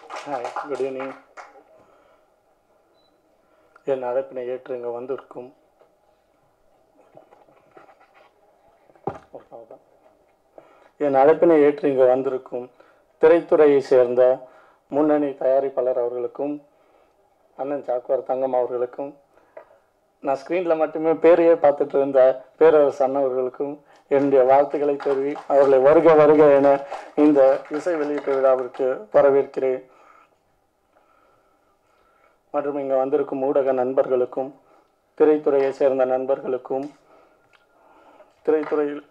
Hi good evening என் அழைப்பினை ஏற்று இங்கே வந்திருக்கும் அவ்வளவுதான். என் அழைப்பினை ஏற்று இங்கே வந்திருக்கும் திரைத்துறையை சேர்ந்த முன்னணி தயாரிப்பாளர் அவர்களுக்கும் அண்ணன் சாக்குவார் தங்கம் அவர்களுக்கும் நான் ஸ்க்ரீனில் மட்டுமே பேரையே பார்த்துட்டு இருந்த பேரரசு அண்ணன் அவர்களுக்கும் என்னுடைய வாழ்த்துக்களை தெரிவி அவர்களை வருக வருக என இந்த இசை வெளியீட்டு விழாவிற்கு வரவேற்கிறேன் மற்றும் இங்கே வந்திருக்கும் ஊடக நண்பர்களுக்கும் திரைத்துறையை சேர்ந்த நண்பர்களுக்கும் திரைத்துறையில்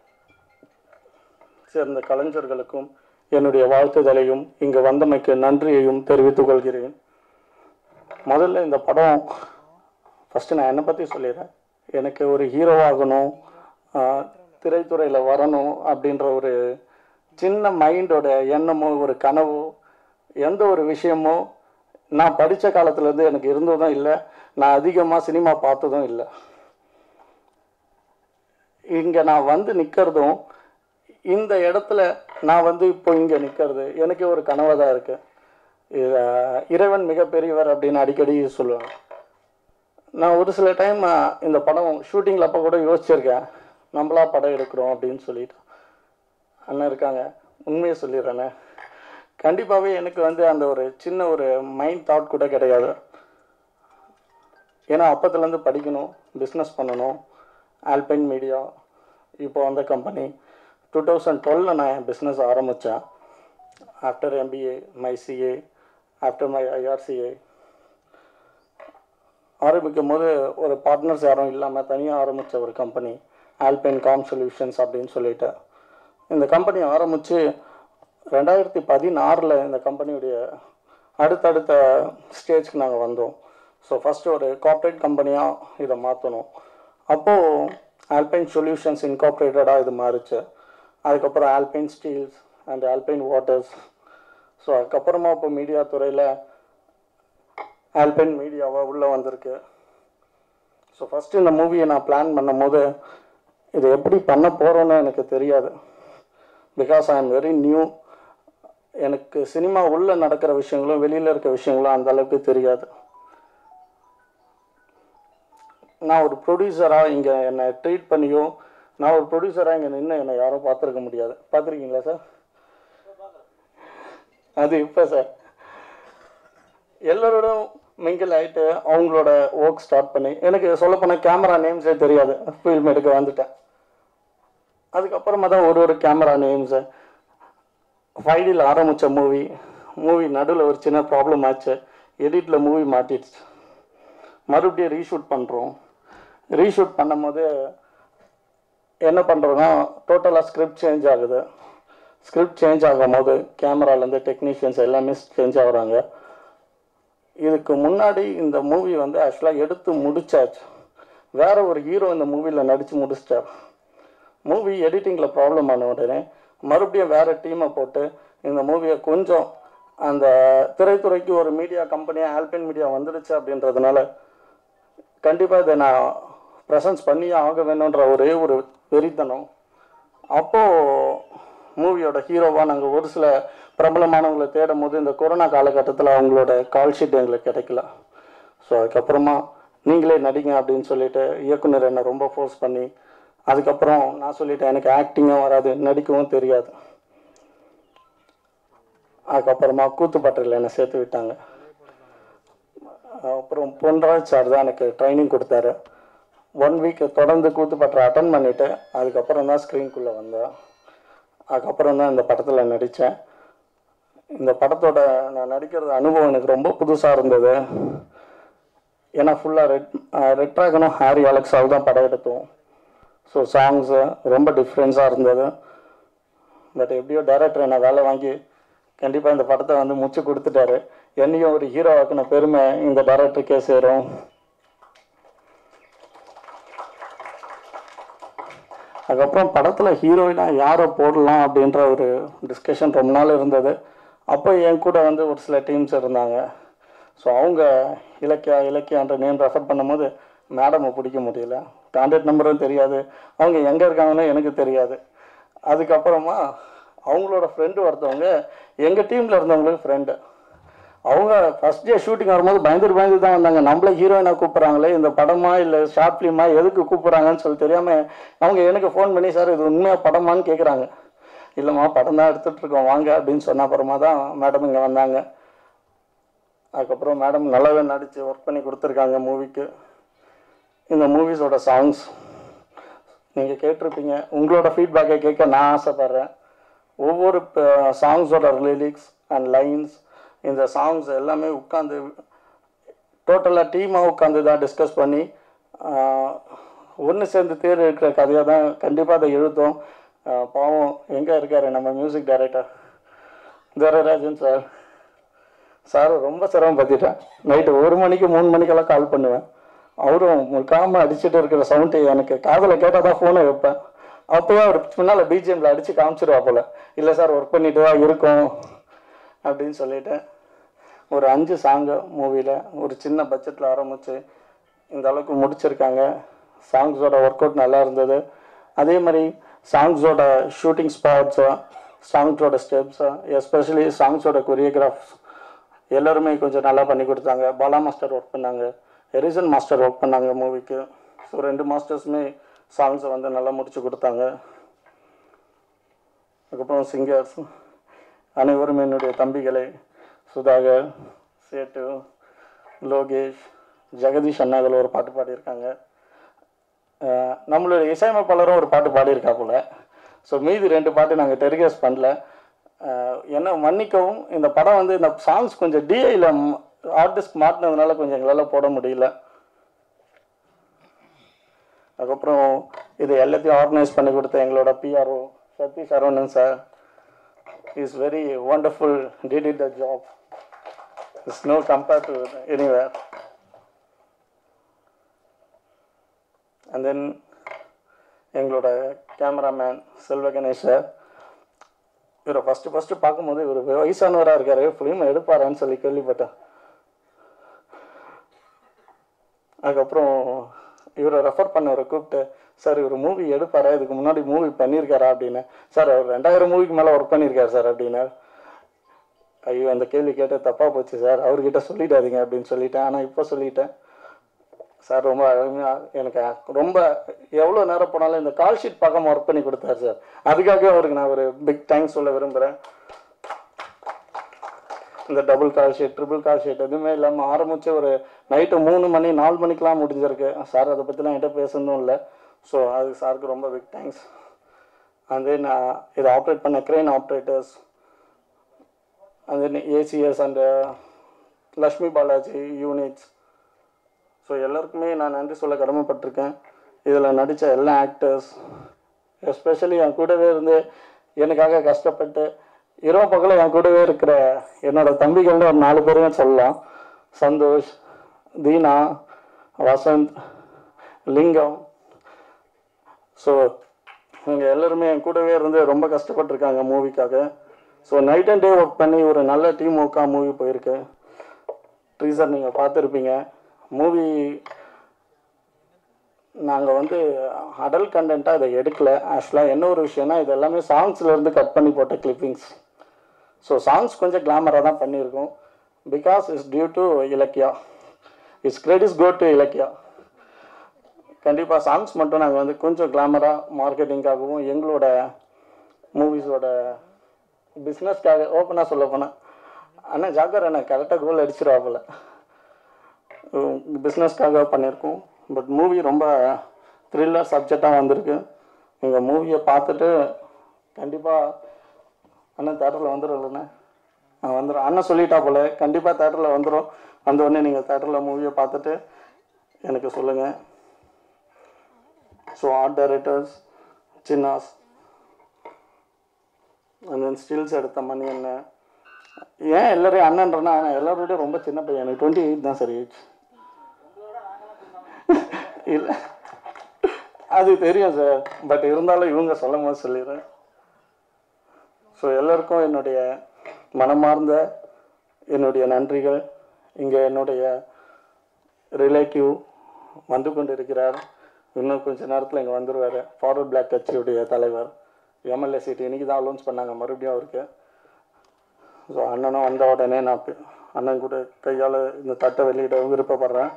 சேர்ந்த கலைஞர்களுக்கும் என்னுடைய வாழ்த்துதலையும் இங்கு வந்தமைக்கு நன்றியையும் தெரிவித்துக் கொள்கிறேன் முதல்ல இந்த படம் ஃபஸ்ட்டு நான் என்னை பற்றி சொல்லிடுறேன் எனக்கு ஒரு ஹீரோவாகணும் திரைத்துறையில் வரணும் அப்படின்ற ஒரு சின்ன மைண்டோட எண்ணமோ ஒரு கனவோ எந்த ஒரு விஷயமோ நான் படித்த காலத்துலேருந்து எனக்கு இருந்ததும் இல்லை நான் அதிகமாக சினிமா பார்த்ததும் இல்லை இங்கே நான் வந்து நிற்கிறதும் இந்த இடத்துல நான் வந்து இப்போ இங்கே நிற்கிறது எனக்கு ஒரு கனவாக தான் இருக்கு இது, இறைவன் மிகப்பெரியவர் அப்படின்னு அடிக்கடி சொல்லுவேன் நான் ஒரு சில டைம் இந்த படம் ஷூட்டிங்கில் அப்போ கூட யோசிச்சிருக்கேன் நம்மளா படம் எடுக்கிறோம் அப்படின்னு சொல்லிட்டு அண்ணன் இருக்காங்க உண்மையை சொல்லிடுறேண்ணே கண்டிப்பாகவே எனக்கு வந்து அந்த ஒரு சின்ன ஒரு மைண்ட் தாட் கூட கிடையாது ஏன்னா அப்பத்துலேருந்து படிக்கணும் பிஸ்னஸ் பண்ணணும் ஆல்பைன் மீடியா இப்போ வந்த கம்பெனி டூ தௌசண்ட் டுவெலில் நான் என் பிஸ்னஸ் ஆரம்பித்தேன் after MBA my CA after my IRCA ஆரம்பிக்கும் போது ஒரு பார்ட்னர்ஸ் யாரும் இல்லாமல் தனியாக ஆரம்பித்த ஒரு கம்பெனி ஆல்பைன் காம் சொல்யூஷன்ஸ் அப்படின்னு சொல்லிட்டு இந்த கம்பெனி ஆரம்பித்து ரெண்டாயிரத்தி பதினாறில் இந்த கம்பெனியுடைய அடுத்தடுத்த ஸ்டேஜ்க்கு நாங்கள் வந்தோம் ஸோ ஃபஸ்ட்டு ஒரு கார்ப்பரேட் கம்பெனியாக இதை மாற்றணும் அப்போது ஆல்பைன் சொல்யூஷன்ஸ் இன்கார்பரேட்டடாக இது மாறுச்சு அதுக்கப்புறம் Alpine Steels and Alpine Waters so அதுக்கப்புறமா இப்போ மீடியா துறையில் ஆல்பைன் மீடியாவாக உள்ளே வந்திருக்கு ஸோ ஃபஸ்ட்டு இந்த மூவியை நான் பிளான் பண்ணும்போது இது எப்படி பண்ண போகிறோன்னு எனக்கு தெரியாது because I am very new எனக்கு சினிமா உள்ளே நடக்கிற விஷயங்களும் வெளியில் இருக்க விஷயங்களும் அந்த அளவுக்கு தெரியாது நான் ஒரு ப்ரொடியூசராக இங்கே என்னை ட்ரீட் பண்ணியோ நான் ஒரு ப்ரொடியூசராக இங்கே நின்று என்னை யாரும் பார்த்துருக்க முடியாது பார்த்துருக்கீங்களா சார் அது இப்போ சார் எல்லாரோடும் மிங்கிள் ஆகிட்டு அவங்களோட ஒர்க் ஸ்டார்ட் பண்ணி எனக்கு சொல்லப்போனால் கேமரா நேம்ஸே தெரியாது ஃபில்ம் எடுக்க வந்துட்டேன் அதுக்கப்புறமா தான் ஒரு ஒரு கேமரா நேம்ஸு ஃபைடில் ஆரம்பித்த மூவி மூவி நடுவில் ஒரு சின்ன ப்ராப்ளம் ஆச்சு எடிட்டில் மூவி மாட்டிடுச்சு மறுபடியும் ரீஷூட் பண்ணுறோம் ரீஷூட் பண்ணும்போது என்ன பண்ணுறோன்னா டோட்டலாக ஸ்கிரிப்ட் சேஞ்ச் ஆகுது ஸ்கிரிப்ட் சேஞ்ச் ஆகும் போது கேமராலேருந்து டெக்னீஷியன்ஸ் எல்லாமே சேஞ்ச் ஆகுறாங்க இதுக்கு முன்னாடி இந்த மூவி வந்து ஆக்சுவலாக எடுத்து முடிச்சாச்சு வேற ஒரு ஹீரோ இந்த மூவியில் நடித்து முடிச்சிட்டார் மூவி எடிட்டிங்கில் ப்ராப்ளம் ஆன உடனே மறுபடியும் வேறு டீமை போட்டு இந்த மூவியை கொஞ்சம் அந்த திரைத்துறைக்கு ஒரு மீடியா கம்பெனியாக ஆல்பின் மீடியா வந்துடுச்சு அப்படின்றதுனால கண்டிப்பாக இதை நான் ப்ரெசன்ஸ் பண்ணியே ஆக வேணுன்ற ஒரே ஒரு வெறித்தனம் அப்போது மூவியோட ஹீரோவாக நாங்கள் ஒரு சில பிரபலமானவங்களை தேடும் போது இந்த கொரோனா காலகட்டத்தில் அவங்களோட கால் ஷீட் எங்களுக்கு கிடைக்கல ஸோ அதுக்கப்புறமா நீங்களே நடிங்க அப்படின்னு சொல்லிட்டு இயக்குனர் என்னை ரொம்ப ஃபோர்ஸ் பண்ணி அதுக்கப்புறம் நான் சொல்லிட்டேன் எனக்கு ஆக்டிங்கும் வராது நடிக்கவும் தெரியாது அதுக்கப்புறமா கூத்துப்பட்டில் என்னை சேர்த்து விட்டாங்க அப்புறம் பொன்ராஜ் சார் தான் எனக்கு ட்ரைனிங் கொடுத்தாரு ஒன் வீக் தொடர்ந்து கூத்துப்பட்டறை அட்டன் பண்ணிவிட்டு அதுக்கப்புறம் தான் ஸ்க்ரீன்குள்ளே வந்தேன் அதுக்கப்புறம் தான் இந்த படத்தில் நடித்தேன் இந்த படத்தோட நான் நடிக்கிறது அனுபவம் எனக்கு ரொம்ப புதுசாக இருந்தது ஏன்னா ஃபுல்லாக ரெட் ரெட் ட்ராகனும் ஹாரி அலெக்ஸாவும் தான் படம் எடுத்தோம் ஸோ சாங்ஸு ரொம்ப டிஃப்ரென்ஸாக இருந்தது பட் எப்படியோ டைரக்டர் என்னை வேலை வாங்கி கண்டிப்பாக இந்த படத்தை வந்து முச்சு கொடுத்துட்டாரு என்னையும் ஒரு ஹீரோ ஆக்கின பெருமை இந்த டைரக்டருக்கே சேரும் அதுக்கப்புறம் படத்தில் ஹீரோயினாக யாரை போடலாம் அப்படின்ற ஒரு டிஸ்கஷன் ரொம்ப நாள் இருந்தது அப்போ என் கூட வந்து ஒரு சில டீம்ஸ் இருந்தாங்க ஸோ அவங்க இலக்கியா இலக்கியான்ற நேம் ரெஃபர் பண்ணும்போது மேடமை பிடிக்க முடியல கான்டாக்ட் நம்பரும் தெரியாது அவங்க எங்கே இருக்காங்கன்னு எனக்கு தெரியாது அதுக்கப்புறமா அவங்களோட ஃப்ரெண்டு ஒருத்தவங்க எங்கள் டீமில் இருந்தவங்களுக்கு ஃப்ரெண்டு அவங்க ஃபர்ஸ்ட் டே ஷூட்டிங் வரும்போது பயந்துட்டு பயந்து தான் வந்தாங்க நம்மள ஹீரோயினாக கூப்பிட்றாங்களே இந்த படமா இல்லை ஷார்ட் ஃபிலிமா எதுக்கு கூப்பிட்றாங்கன்னு சொல்லி தெரியாமல் அவங்க எனக்கு ஃபோன் பண்ணி சார் இது உண்மையாக படமான்னு கேட்குறாங்க இல்லைம்மா படம் தான் எடுத்துகிட்டு இருக்கோம் வாங்க அப்படின்னு சொன்ன அப்புறமா தான் மேடம் இங்கே வந்தாங்க அதுக்கப்புறம் மேடம் நல்லாவே நடித்து ஒர்க் பண்ணி கொடுத்துருக்காங்க மூவிக்கு இந்த மூவிஸோட சாங்ஸ் நீங்கள் கேட்டிருப்பீங்க உங்களோட ஃபீட்பேக்கை கேட்க நான் ஆசைப்பட்றேன் ஒவ்வொரு சாங்ஸோட லிரிக்ஸ் அண்ட் லைன்ஸ் இந்த சாங்ஸ் எல்லாமே உட்காந்து டோட்டலாக டீமாக உட்காந்து தான் டிஸ்கஸ் பண்ணி ஒன்று சேர்ந்து தேர் இருக்கிற கதையாக தான் கண்டிப்பாக அதை எழுதும் ஆஹ் பாவம் எங்கே இருக்காரு நம்ம music director Durairajan sir sir ரொம்ப சிரமப்பட்டுட்டேன் நைட்டு ஒரு மணிக்கு மூணு மணிக்கெல்லாம் கால் பண்ணுவேன் அவரும் முழுக்காம அடிச்சுட்டு இருக்கிற சவுண்டு எனக்கு காதில் கேட்டால் தான் ஃபோனை வைப்பேன் அப்போயே அவர் முன்னால் பிஜிஎம்ல அடித்து காமிச்சிருவா போல இல்லை சார் ஒர்க் பண்ணிட்டு தான் இருக்கோம் அப்படின்னு சொல்லிட்டு ஒரு அஞ்சு சாங்கு மூவியில் ஒரு சின்ன பட்ஜெட்டில் ஆரம்பித்து இந்த அளவுக்கு முடிச்சிருக்காங்க சாங்ஸோட ஒர்க் அவுட் நல்லா இருந்தது அதே மாதிரி சாங்ஸோட ஷூட்டிங் ஸ்பாட்ஸு சாங்ஸோட ஸ்டெப்ஸு எஸ்பெஷலி சாங்ஸோட கொரியோகிராஃப்ஸ் எல்லாருமே கொஞ்சம் நல்லா பண்ணி கொடுத்தாங்க பாலா மாஸ்டர் ஒர்க் பண்ணாங்க எரிசன் மாஸ்டர் ஒர்க் பண்ணாங்க மூவிக்கு ஸோ ரெண்டு மாஸ்டர்ஸுமே சாங்ஸை வந்து நல்லா முடிச்சு கொடுத்தாங்க அதுக்கப்புறம் சிங்கர்ஸ் அனைவரும் என்னுடைய தம்பிகளை சுதாகர் சேட்டு லோகேஷ் ஜெகதீஷ் அண்ணாகள் ஒரு பாட்டு பாடியிருக்காங்க அஹ் நம்மளுடைய இசையமைப்பாளரும் ஒரு பாட்டு பாடியிருக்கா போல ஸோ மீதி ரெண்டு பாட்டு நாங்கள் டெலிகாஸ்ட் பண்ணல அஹ் என்ன மன்னிக்கவும் இந்த படம் வந்து இந்த சாங்ஸ் கொஞ்சம் டிஐயில் ஆர்டிஸ்ட் மாட்டினதுனால கொஞ்சம் எங்களால் போட முடியல அதுக்கப்புறம் இது எல்லாத்தையும் ஆர்கனைஸ் பண்ணி கொடுத்த எங்களோட PRO Sathi Saravanan sir is very wonderful did it the job is no compare to anywhere and then எங்களோட கேமராமேன் செல்வ கணேஷ் சார் இவரை ஃபஸ்ட்டு ஃபஸ்ட்டு பார்க்கும்போது இவர் வயசானவராக இருக்காரு ஃபிலிம் எடுப்பாரான்னு சொல்லி கேள்விப்பட்டேன் அதுக்கப்புறம் இவரை ரெஃபர் பண்ணவரை கூப்பிட்டு சார் இவர் மூவி எடுப்பாரா இதுக்கு முன்னாடி மூவி பண்ணியிருக்காரா அப்படின்னு சார் அவர் ரெண்டாயிரம் மூவிக்கு மேலே ஒர்க் பண்ணியிருக்காரு சார் அப்படின்னா ஐயோ அந்த கேள்வி கேட்ட தப்பாக போச்சு சார் அவர்கிட்ட சொல்லிடாதீங்க அப்படின்னு சொல்லிட்டேன் ஆனால் இப்போ சொல்லிட்டேன் சார் ரொம்ப அருமையாக எனக்கு ரொம்ப எவ்வளோ நேரம் போனாலும் இந்த கால் ஷீட் பார்க்காம ஒர்க் பண்ணி கொடுத்தாரு சார் அதுக்காக அவருக்கு நான் ஒரு பிக் தேங்க்ஸ் சொல்ல விரும்புகிறேன் இந்த double call sheet triple call sheet எதுவுமே இல்லாமல் ஆரம்பிச்சு ஒரு நைட்டு மூணு மணி நாலு மணிக்கெலாம் முடிஞ்சிருக்கு சார் அதை பற்றிலாம் என்கிட்ட பேசணும் இல்லை ஸோ அதுக்கு சாருக்கு ரொம்ப பிக் தேங்க்ஸ் அண்ட் தென் இதை ஆப்ரேட் பண்ண crane operators and then ACS and Lakshmi Balaji units so எல்லாருக்குமே நான் நன்றி சொல்ல கடமைப்பட்டிருக்கேன் இதில் நடித்த எல்லா ஆக்டர்ஸ் எஸ்பெஷலி என் கூடவே இருந்து எனக்காக கஷ்டப்பட்டு இரவு பகலும் என் கூடவே இருக்கிற என்னோட தம்பிகள்னு ஒரு நாலு பேருமே சொல்லலாம் சந்தோஷ் தீனா வசந்த் லிங்கம் ஸோ இவங்க எல்லாருமே என் கூடவே இருந்து ரொம்ப கஷ்டப்பட்டிருக்காங்க மூவிக்காக so night and day work பண்ணி ஒரு நல்ல டீம் ஒர்க்காக மூவி போயிருக்கு ட்ரீசர் நீங்கள் பார்த்துருப்பீங்க மூவி நாங்கள் வந்து அடல் கண்டென்ட்டாக இதை எடுக்கல ஆக்சுவலாக என்ன ஒரு விஷயம்னா இது எல்லாமே சாங்ஸ்ல இருந்து கட் பண்ணி போட்ட கிளிப்பிங்ஸ் ஸோ சாங்ஸ் கொஞ்சம் கிளாமராக தான் பண்ணியிருக்கோம் because is due to Ilakkiya is credits go to Ilakkiya கண்டிப்பாக சாங்ஸ் மட்டும் நாங்கள் வந்து கொஞ்சம் கிளாமராக மார்க்கெட்டிங்காகவும் எங்களோட மூவிஸோட பிஸ்னஸ்க்காக ஓப்பனாக சொல்ல போனால் அண்ணா ஜாக்கர் அண்ணா கரெக்டாக கோல் அடிச்சிருவாப்புல பிஸ்னஸ்க்காக பண்ணியிருக்கோம் பட் மூவி ரொம்ப த்ரில்லர் சப்ஜெக்டாக வந்திருக்கு நீங்கள் மூவியை பார்த்துட்டு கண்டிப்பாக அண்ணன் தேட்டரில் வந்துடும் இல்லைண்ணே நான் வந்துடும் அண்ணன் சொல்லிட்டா போல கண்டிப்பாக தேட்டரில் வந்துடும் வந்த உடனே நீங்கள் தேட்டரில் மூவியை பார்த்துட்டு எனக்கு சொல்லுங்கள் so art directors Chinnas and then stills எடுத்த மணி என்ன ஏன் எல்லாரையும் அண்ணன்றனா நான் எல்லாரோட ரொம்ப சின்ன பையன் எனக்கு டுவெண்ட்டி எயிட் தான் சரி ஏஜ் இல்லை அது தெரியும் சார் பட் இருந்தாலும் இவங்க சொல்லும் போது சொல்லிடுறேன் ஸோ எல்லாருக்கும் என்னுடைய மனமார்ந்த என்னுடைய நன்றிகள் இங்கே என்னுடைய ரிலேட்டிவ் வந்து கொண்டு இருக்கிறார் இன்னும் கொஞ்ச நேரத்தில் இங்கே வந்துடுவார் ஃபார்வர்ட் பிளாக் கட்சியுடைய தலைவர் எம்எல்ஏ சீட் இன்னைக்கு தான் அலௌன்ஸ் பண்ணாங்க மறுபடியும் அவருக்கு ஸோ அண்ணனும் வந்த உடனே நான் அண்ணன் கூட கையால் இந்த தட்டை வெளியிட விருப்பப்படுறேன்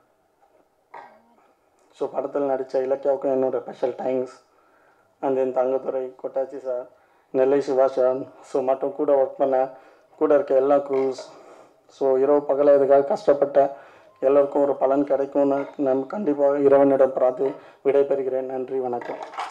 ஸோ படத்தில் நடித்த இலக்கியாவுக்கும் என்னோட special thanks and then Thangathurai Kottachi sir Nellai Siva sir so மற்றும் கூட ஒர்க் பண்ண கூட இருக்க எல்லா க்ரூஸ் ஸோ இரவு பகல இதுக்காக கஷ்டப்பட்டேன் எல்லோருக்கும் ஒரு பலன் கிடைக்கும்னு நான் கண்டிப்பாக இறைவனிடம் பிரார்த்தி விடைபெறுகிறேன் நன்றி வணக்கம்